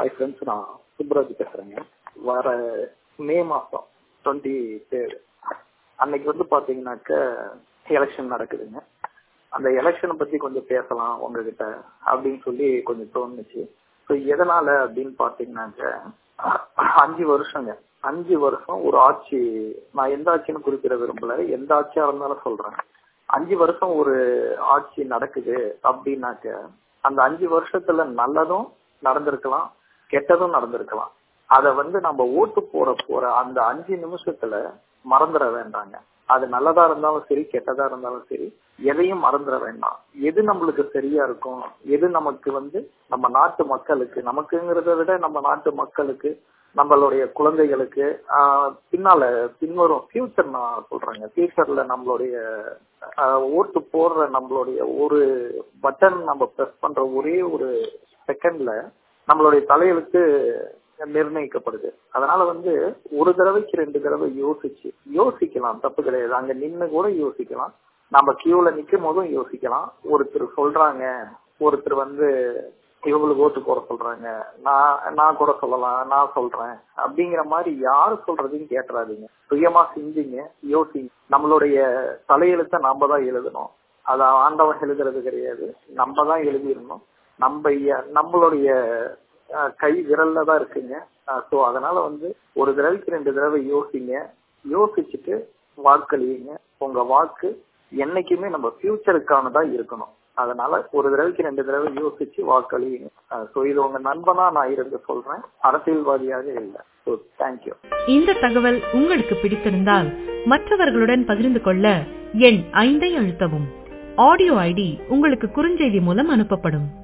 hi friends நான் சுப்ராஜ் பேசுறேங்க வர மே மாசம் டுவெண்ட்டி தேர்ட் அன்னைக்கு வந்து பாத்தீங்கன்னாக்க எலெக்ஷன் நடக்குதுங்க அந்த எலெக்ஷனை பத்தி கொஞ்சம் பேசலாம் உங்ககிட்ட அப்படின்னு சொல்லி கொஞ்சம் தோணுச்சு ஸோ எதனால அப்படின்னு பாத்தீங்கன்னாக்க அஞ்சு வருஷங்க அஞ்சு வருஷம் ஒரு ஆட்சி நான் எந்த ஆட்சின்னு குறிப்பிட விரும்பல எந்த ஆட்சியா இருந்தாலும் சொல்றேன் அஞ்சு வருஷம் ஒரு ஆட்சி நடக்குது அப்படின்னாக்க அந்த அஞ்சு வருஷத்துல நல்லதும் நடந்திருக்கலாம் கெட்டதும் நடந்திருக்கலாம் அத வந்து நம்ம ஓட்டு போட போற அந்த அஞ்சு நிமிஷத்துல மறந்துட வேண்டாங்க அது நல்லதா இருந்தாலும் சரி கெட்டதா இருந்தாலும் சரி எதையும் மறந்துட வேண்டாம் எது நம்மளுக்கு சரியா இருக்கும் எது நமக்கு வந்து நம்ம நாட்டு மக்களுக்கு நமக்குங்கிறத விட நம்ம நாட்டு மக்களுக்கு நம்மளுடைய குழந்தைகளுக்கு பின்னால பின்வரும் ஃபியூச்சர் நான் சொல்றேங்க ஃபியூச்சர்ல நம்மளுடைய ஓட்டு போடுற நம்மளுடைய ஒரு பட்டன் நம்ம ப்ரெஸ் பண்ற ஒரே ஒரு செகண்ட்ல நம்மளுடைய தலையெழுத்து நிர்ணயிக்கப்படுது அதனால வந்து ஒரு தடவைக்கு ரெண்டு தடவை யோசிச்சு யோசிக்கலாம் தப்பு கிடையாது அங்க நின்று கூட யோசிக்கலாம் நம்ம கியூல நிக்கும் போதும் யோசிக்கலாம் ஒருத்தர் சொல்றாங்க ஒருத்தர் வந்து இவங்களுக்கு ஓட்டு போட சொல்றாங்க நான் நான் கூட சொல்லலாம் நான் சொல்றேன் அப்படிங்கிற மாதிரி யாரு சொல்றதையும் கேட்டுறாதீங்க சுயமா செஞ்சீங்க யோசிங்க நம்மளுடைய தலையெழுத்த நாம தான் எழுதணும் அத ஆண்டவன் எழுதுறது கிடையாது நம்ம தான் எழுதிடணும் நம்ம நம்மளுடைய கை விரல்ல தான் இருக்குங்க ஸோ அதனால வந்து ஒரு தடவைக்கு ரெண்டு தடவை யோசிங்க யோசிச்சுட்டு வாக்களியுங்க உங்க வாக்கு என்னைக்குமே நம்ம ஃபியூச்சருக்கானதா இருக்கணும் அதனால ஒரு தடவைக்கு ரெண்டு தடவை யோசிச்சு வாக்களியுங்க ஸோ இது உங்க நண்பனா நான் இருந்து சொல்றேன் அரசியல்வாதியாக இல்லை ஸோ தேங்க்யூ இந்த தகவல் உங்களுக்கு பிடித்திருந்தால் மற்றவர்களுடன் பகிர்ந்து கொள்ள எண் ஐந்தை அழுத்தவும் ஆடியோ ஐடி உங்களுக்கு குறுஞ்செய்தி மூலம் அனுப்பப்படும்